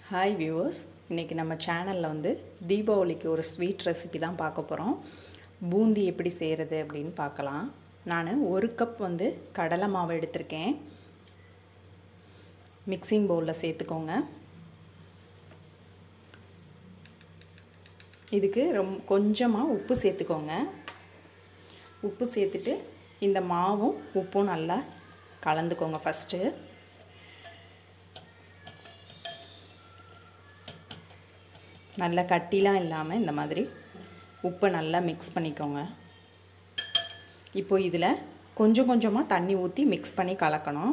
hi viewers இன்றைக்கி நம்ம சேனலில் வந்து தீபாவளிக்கு ஒரு ஸ்வீட் ரெசிபி தான் பார்க்க போகிறோம் பூந்தி எப்படி செய்கிறது அப்படின்னு பார்க்கலாம் நான் ஒரு கப் வந்து கடலை மாவு எடுத்திருக்கேன் மிக்சிங் பவுலில் சேர்த்துக்கோங்க இதுக்கு ரொம் கொஞ்சமாக உப்பு சேர்த்துக்கோங்க உப்பு சேர்த்துட்டு இந்த மாவும் உப்பும் நல்லா கலந்துக்கோங்க ஃபஸ்ட்டு நல்லா கட்டிலாம் இல்லாமல் இந்த மாதிரி உப்பை நல்லா மிக்ஸ் பண்ணிக்கோங்க இப்போ இதில் கொஞ்சம் கொஞ்சமாக தண்ணி ஊற்றி மிக்ஸ் பண்ணி கலக்கணும்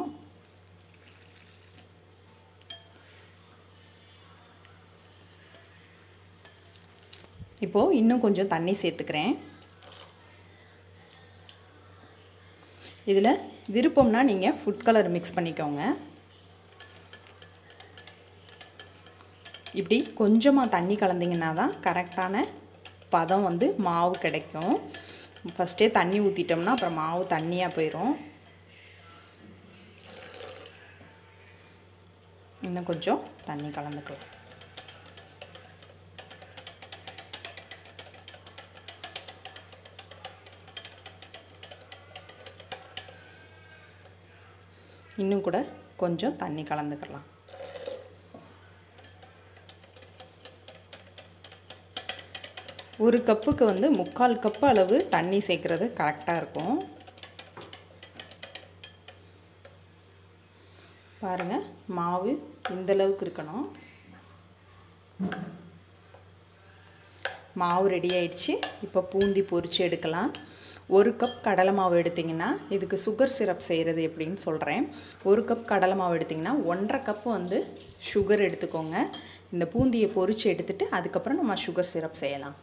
இப்போது இன்னும் கொஞ்சம் தண்ணி சேர்த்துக்கிறேன் இதில் விருப்பம்னா நீங்கள் ஃபுட் கலர் மிக்ஸ் பண்ணிக்கோங்க இப்படி கொஞ்சமாக தண்ணி கலந்திங்கன்னா தான் கரெக்டான பதம் வந்து மாவு கிடைக்கும் ஃபஸ்ட்டே தண்ணி ஊற்றிட்டோம்னா அப்புறம் மாவு தண்ணியாக போயிடும் இன்னும் கொஞ்சம் தண்ணி கலந்துக்கலாம் இன்னும் கூட கொஞ்சம் தண்ணி கலந்துக்கலாம் ஒரு கப்புக்கு வந்து முக்கால் கப்பு அளவு தண்ணி சேர்க்குறது கரெக்டாக இருக்கும் பாருங்கள் மாவு இந்தளவுக்கு இருக்கணும் மாவு ரெடி ஆயிடுச்சு இப்போ பூந்தி பொரித்து எடுக்கலாம் ஒரு கப் கடலை மாவு எடுத்திங்கன்னா இதுக்கு சுகர் சிரப் செய்கிறது எப்படின்னு சொல்கிறேன் ஒரு கப் கடலை மாவு எடுத்திங்கன்னா ஒன்றரை கப்பு வந்து சுகர் எடுத்துக்கோங்க இந்த பூந்தியை பொரித்து எடுத்துகிட்டு அதுக்கப்புறம் நம்ம சுகர் சிரப் செய்யலாம்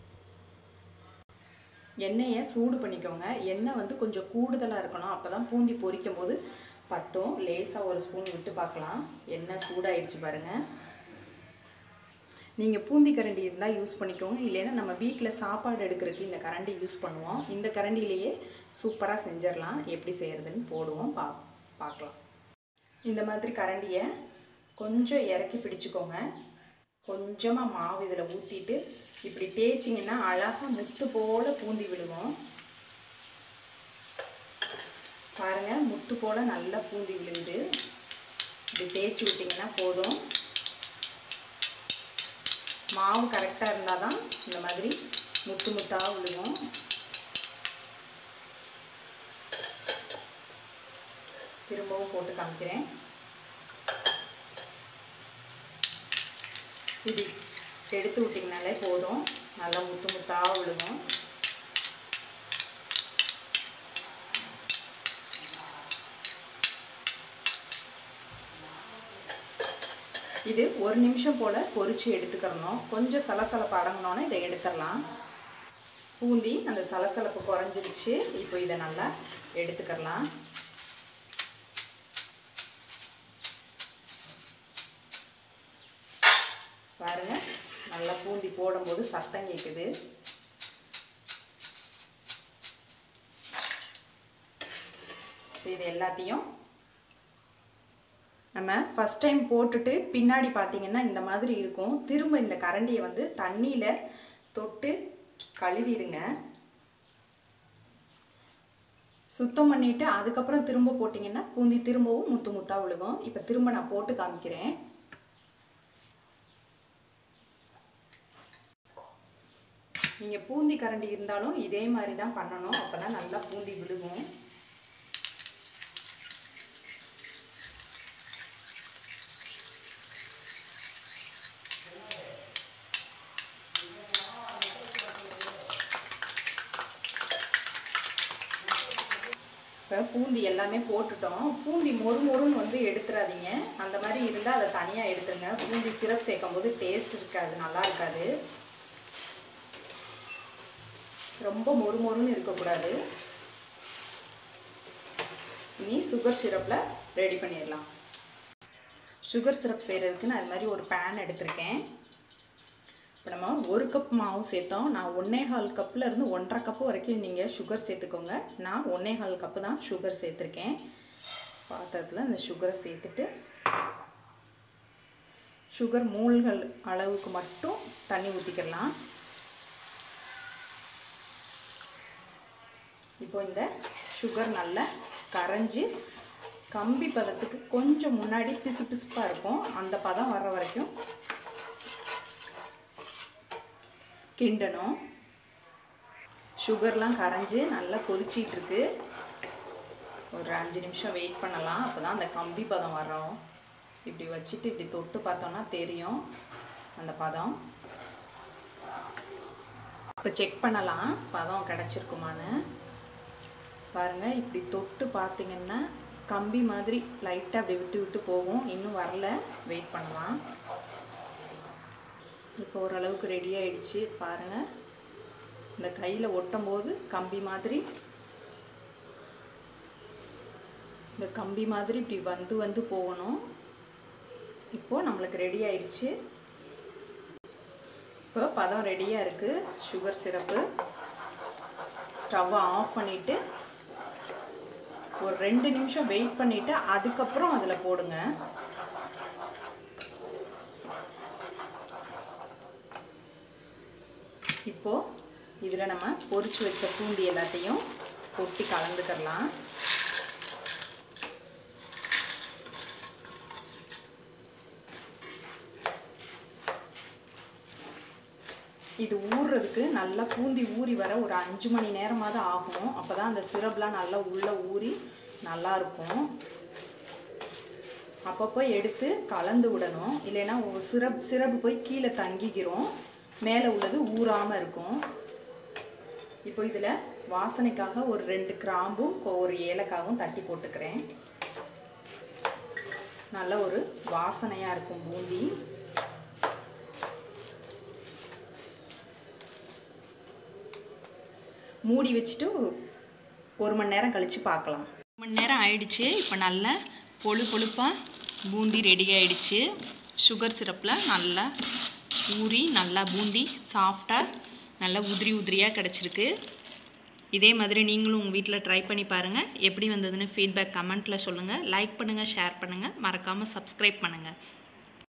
எண்ணெயை சூடு பண்ணிக்கோங்க எண்ணெய் வந்து கொஞ்சம் கூடுதலாக இருக்கணும் அப்போ தான் பூந்தி பொரிக்கும் போது பத்தும் லேசாக ஒரு ஸ்பூன் விட்டு பார்க்கலாம் எண்ணெய் சூடாயிடுச்சு பாருங்கள் நீங்கள் பூந்தி கரண்டி இருந்தால் யூஸ் பண்ணிக்கோங்க இல்லைன்னா நம்ம வீட்டில் சாப்பாடு எடுக்கிறதுக்கு இந்த கரண்டி யூஸ் பண்ணுவோம் இந்த கரண்டிலேயே சூப்பராக செஞ்சிடலாம் எப்படி செய்கிறதுன்னு போடுவோம் பா பார்க்கலாம் இந்த மாதிரி கரண்டியை கொஞ்சம் இறக்கி பிடிச்சிக்கோங்க கொஞ்சமாக மாவு இதில் ஊற்றிட்டு இப்படி தேய்ச்சிங்கன்னா அழகாக முத்து போல் பூந்தி விழுவோம் பாருங்கள் முத்து போல் நல்லா பூந்தி விழுகுது இப்படி தேய்ச்சி விட்டிங்கன்னா போதும் மாவு கரெக்டாக இருந்தால் தான் இந்த மாதிரி முத்து முத்தாக விழுகும் திரும்பவும் போட்டு காமிக்கிறேன் இது எடுத்து விட்டிங்கனாலே போதும் நல்லா முத்து முத்தாக விழுகும் இது ஒரு நிமிஷம் போல் பொரித்து எடுத்துக்கிறணும் கொஞ்சம் சலசலப்பு அடங்கினோன்னே இதை எடுத்துடலாம் பூந்தி அந்த சலசலப்பு குறைஞ்சிருச்சு இப்போ இதை நல்லா எடுத்துக்கிறலாம் பாருங்க நல்லா பூந்தி போடும்போது சத்தம் கேட்குது இது எல்லாத்தையும் நம்ம ஃபஸ்ட் டைம் போட்டுட்டு பின்னாடி பார்த்தீங்கன்னா இந்த மாதிரி இருக்கும் திரும்ப இந்த கரண்டியை வந்து தண்ணியில் தொட்டு கழுவிடுங்க சுத்தம் பண்ணிவிட்டு அதுக்கப்புறம் திரும்ப போட்டிங்கன்னா பூந்தி திரும்பவும் முத்து முத்தாக விழுகும் இப்போ திரும்ப நான் போட்டு காமிக்கிறேன் நீங்கள் பூந்தி கரண்டி இருந்தாலும் இதே மாதிரி தான் பண்ணணும் அப்போ தான் நல்லா பூந்தி விழுகும் இப்போ பூந்தி எல்லாமே போட்டுட்டோம் பூந்தி மொறு மொறுன்னு வந்து எடுத்துடாதீங்க அந்த மாதிரி இருந்தால் அதை தனியாக எடுத்துருங்க பூந்தி சிரப் சேர்க்கும் போது டேஸ்ட் இருக்காது நல்லா இருக்காது ரொம்ப மொறு மொறுன்னு இருக்கக்கூடாது இனி சுகர் சிரப்பில் ரெடி பண்ணிடலாம் சுகர் சிரப் செய்கிறதுக்கு நான் அது மாதிரி ஒரு பேன் எடுத்திருக்கேன் இப்போ நம்ம ஒரு கப் மாவு சேர்த்தோம் நான் ஒன்றே கால் கப்பில் இருந்து ஒன்றரை கப்பு வரைக்கும் நீங்கள் சுகர் சேர்த்துக்கோங்க நான் ஒன்றே கால் கப்பு தான் சுகர் சேர்த்துருக்கேன் பாத்திரத்தில் இந்த சுகரை சேர்த்துட்டு சுகர் மூழ்கள் அளவுக்கு மட்டும் தண்ணி ஊற்றிக்கலாம் இப்போ இந்த சுகர் நல்லா கரைஞ்சி கம்பி பதத்துக்கு கொஞ்சம் முன்னாடி பிசு பிசுப்பாக இருக்கும் அந்த பதம் வர்ற வரைக்கும் கிண்டணும் சுகர்லாம் கரைஞ்சி நல்லா கொதிச்சிட்டு இருக்கு ஒரு அஞ்சு நிமிஷம் வெயிட் பண்ணலாம் அப்போ தான் அந்த கம்பி பதம் வரும் இப்படி வச்சுட்டு இப்படி தொட்டு பார்த்தோன்னா தெரியும் அந்த பதம் இப்போ செக் பண்ணலாம் பதம் கிடச்சிருக்குமான்னு பாருங்கள் இப்படி தொட்டு பார்த்தீங்கன்னா கம்பி மாதிரி லைட்டாக அப்படி விட்டு விட்டு போகும் இன்னும் வரல வெயிட் பண்ணலாம் இப்போ ஓரளவுக்கு ரெடி ஆயிடுச்சு பாருங்கள் இந்த கையில் ஒட்டும் போது கம்பி மாதிரி இந்த கம்பி மாதிரி இப்படி வந்து வந்து போகணும் இப்போது நம்மளுக்கு ரெடி ஆயிடுச்சு இப்போ பதம் ரெடியாக இருக்குது சுகர் சிரப்பு ஸ்டவ்வை ஆஃப் பண்ணிவிட்டு ஒரு ரெண்டு நிமிஷம் வெயிட் பண்ணிவிட்டு அதுக்கப்புறம் அதில் போடுங்க இப்போது இதில் நம்ம பொரிச்சு வச்ச பூண்டி எல்லாத்தையும் கொட்டி கலந்துக்கலாம் இது ஊறுறதுக்கு நல்லா பூந்தி ஊறி வர ஒரு அஞ்சு மணி நேரமாவது ஆகும் அப்போ தான் அந்த சிரப்லாம் நல்லா உள்ளே ஊறி நல்லா இருக்கும் அப்பப்போ எடுத்து கலந்து விடணும் இல்லைன்னா சிரப் சிரப்பு போய் கீழே தங்கிக்கிறோம் மேலே உள்ளது ஊறாமல் இருக்கும் இப்போ இதில் வாசனைக்காக ஒரு ரெண்டு கிராம்பும் ஒரு ஏலக்காவும் தட்டி போட்டுக்கிறேன் நல்ல ஒரு வாசனையாக இருக்கும் பூந்தி மூடி வச்சுட்டு ஒரு மணி நேரம் கழித்து பார்க்கலாம் ஒரு மணி நேரம் ஆயிடுச்சு இப்போ நல்லா பொழு பொழுப்பாக பூந்தி ரெடி ஆயிடுச்சு சுகர் சிரப்பில் நல்லா ஊறி நல்லா பூந்தி சாஃப்டாக நல்லா உதிரி உதிரியாக கிடச்சிருக்கு இதே மாதிரி நீங்களும் உங்கள் வீட்டில் ட்ரை பண்ணி பாருங்கள் எப்படி வந்ததுன்னு ஃபீட்பேக் கமெண்ட்டில் சொல்லுங்கள் லைக் பண்ணுங்கள் ஷேர் பண்ணுங்கள் மறக்காமல் சப்ஸ்கிரைப் பண்ணுங்கள்